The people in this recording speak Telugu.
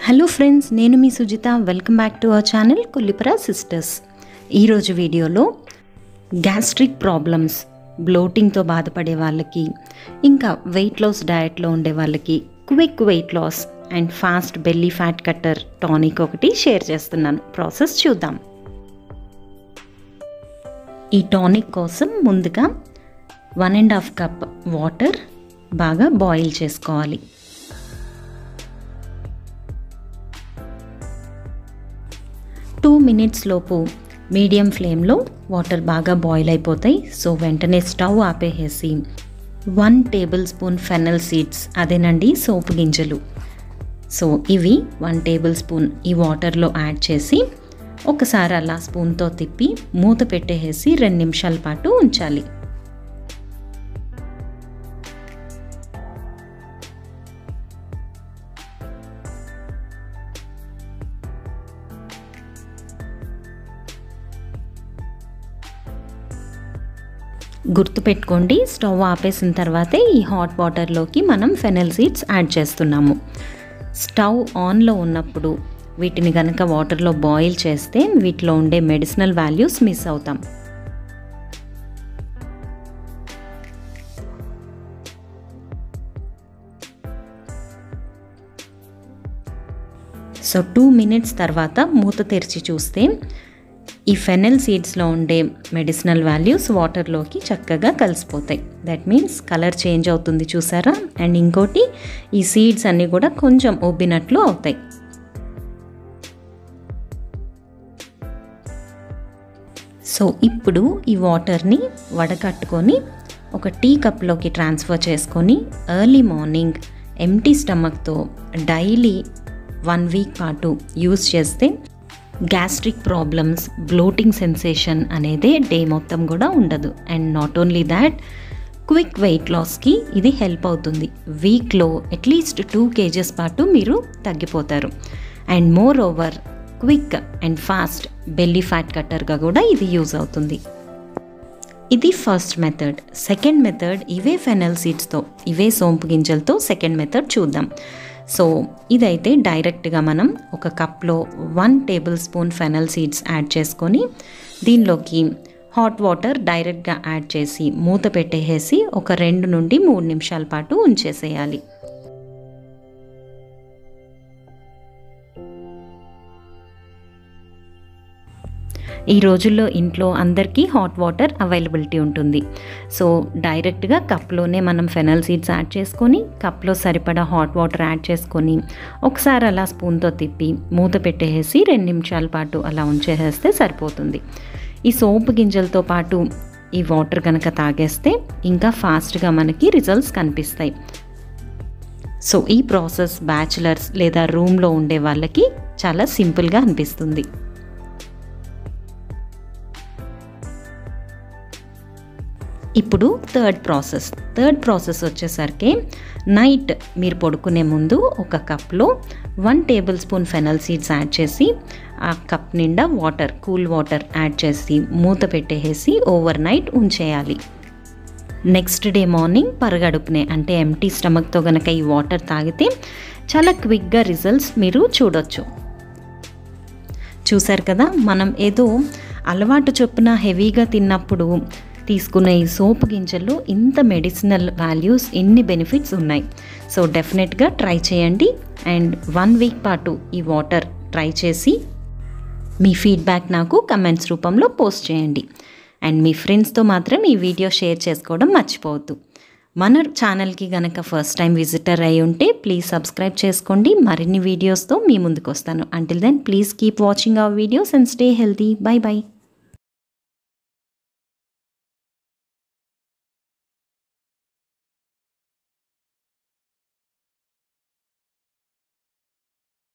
హలో ఫ్రెండ్స్ నేను మీ Sujitha welcome back to our channel Kollipara sisters ఈరోజు వీడియోలో గ్యాస్ట్రిక్ ప్రాబ్లమ్స్ బ్లోటింగ్తో బాధపడే వాళ్ళకి ఇంకా వెయిట్ లాస్ డయట్లో ఉండే వాళ్ళకి quick weight loss and fast belly fat cutter tonic ఒకటి షేర్ చేస్తున్నాను ప్రాసెస్ చూద్దాం ఈ టానిక్ కోసం ముందుగా one and half cup water బాగా బాయిల్ చేసుకోవాలి టూ మినిట్స్ లోపు మీడియం ఫ్లేమ్లో వాటర్ బాగా బాయిల్ అయిపోతాయి సో వెంటనే స్టవ్ ఆపేసేసి one tablespoon fennel seeds అదేనండి సోపు గింజలు సో ఇవి వన్ టేబుల్ స్పూన్ ఈ వాటర్లో యాడ్ చేసి ఒకసారి అలా స్పూన్తో తిప్పి మూత పెట్టేసి రెండు నిమిషాల పాటు ఉంచాలి గుర్తుపెట్టుకోండి స్టవ్ ఆపేసిన తర్వాతే ఈ హాట్ వాటర్లోకి మనం ఫెనల్ సీడ్స్ యాడ్ చేస్తున్నాము స్టవ్ ఆన్లో ఉన్నప్పుడు వీటిని కనుక వాటర్లో బాయిల్ చేస్తే వీటిలో ఉండే మెడిసినల్ వాల్యూస్ మిస్ అవుతాం సో టూ మినిట్స్ తర్వాత మూత తెరిచి చూస్తే ఈ ఫెనెల్ సీడ్స్లో ఉండే మెడిసినల్ వాల్యూస్ వాటర్లోకి చక్కగా కలిసిపోతాయి దట్ మీన్స్ కలర్ చేంజ్ అవుతుంది చూసారా అండ్ ఇంకోటి ఈ సీడ్స్ అన్నీ కూడా కొంచెం ఉబ్బినట్లు అవుతాయి సో ఇప్పుడు ఈ వాటర్ని వడకట్టుకొని ఒక టీ కప్లోకి ట్రాన్స్ఫర్ చేసుకొని ఎర్లీ మార్నింగ్ ఎంటీ స్టమక్తో డైలీ వన్ వీక్ పాటు యూస్ చేస్తే గ్యాస్ట్రిక్ ప్రాబ్లమ్స్ బ్లోటింగ్ సెన్సేషన్ అనేది డే మొత్తం కూడా ఉండదు and not only that quick weight లాస్కి ఇది హెల్ప్ అవుతుంది వీక్లో అట్లీస్ట్ టూ కేజెస్ పాటు మీరు తగ్గిపోతారు and more over quick and fast belly fat కట్టర్గా కూడా ఇది యూజ్ అవుతుంది ఇది ఫస్ట్ మెథడ్ సెకండ్ మెథడ్ ఇవే ఫెనల్ సీడ్స్తో ఇవే సోంపు గింజలతో సెకండ్ మెథడ్ చూద్దాం సో ఇదైతే డైరెక్ట్గా మనం ఒక కప్లో one tablespoon fennel seeds add చేసుకొని దీనిలోకి హాట్ వాటర్ డైరెక్ట్గా యాడ్ చేసి మూత పెట్టేసి ఒక రెండు నుండి మూడు నిమిషాల పాటు ఉంచేసేయాలి ఈ రోజుల్లో ఇంట్లో అందరికీ హాట్ వాటర్ అవైలబిలిటీ ఉంటుంది సో డైరెక్ట్గా కప్లోనే మనం ఫెనల్ సీడ్స్ యాడ్ చేసుకొని కప్లో సరిపడా హాట్ వాటర్ యాడ్ చేసుకొని ఒకసారి అలా స్పూన్తో తిప్పి మూత పెట్టేసి రెండు నిమిషాల పాటు అలా ఉంచేసేస్తే సరిపోతుంది ఈ సోపు గింజలతో పాటు ఈ వాటర్ కనుక తాగేస్తే ఇంకా ఫాస్ట్గా మనకి రిజల్ట్స్ కనిపిస్తాయి సో ఈ ప్రాసెస్ బ్యాచులర్స్ లేదా రూమ్లో ఉండే వాళ్ళకి చాలా సింపుల్గా అనిపిస్తుంది ఇప్పుడు థర్డ్ ప్రాసెస్ థర్డ్ ప్రాసెస్ వచ్చేసరికి నైట్ మీరు పడుకునే ముందు ఒక కప్లో one tablespoon fennel seeds add చేసి ఆ కప్ నిండా వాటర్ కూల్ వాటర్ యాడ్ చేసి మూత పెట్టేసి ఓవర్ నైట్ ఉంచేయాలి నెక్స్ట్ డే మార్నింగ్ పరగడుపునే అంటే ఎంటీ స్టమక్తో కనుక ఈ వాటర్ తాగితే చాలా క్విక్గా రిజల్ట్స్ మీరు చూడొచ్చు చూసారు కదా మనం ఏదో అలవాటు చొప్పున హెవీగా తిన్నప్పుడు తీసుకున్న ఈ సోపు గింజల్లో ఇంత మెడిసినల్ వాల్యూస్ ఎన్ని బెనిఫిట్స్ ఉన్నాయి సో డెఫినెట్గా ట్రై చేయండి అండ్ వన్ వీక్ పాటు ఈ వాటర్ ట్రై చేసి మీ ఫీడ్బ్యాక్ నాకు కమెంట్స్ రూపంలో పోస్ట్ చేయండి అండ్ మీ ఫ్రెండ్స్తో మాత్రం ఈ వీడియో షేర్ చేసుకోవడం మర్చిపోవద్దు మన ఛానల్కి గనక ఫస్ట్ టైం విజిటర్ అయి ఉంటే ప్లీజ్ సబ్స్క్రైబ్ చేసుకోండి మరిన్ని వీడియోస్తో మీ ముందుకు వస్తాను until then please keep watching our videos and stay healthy bye by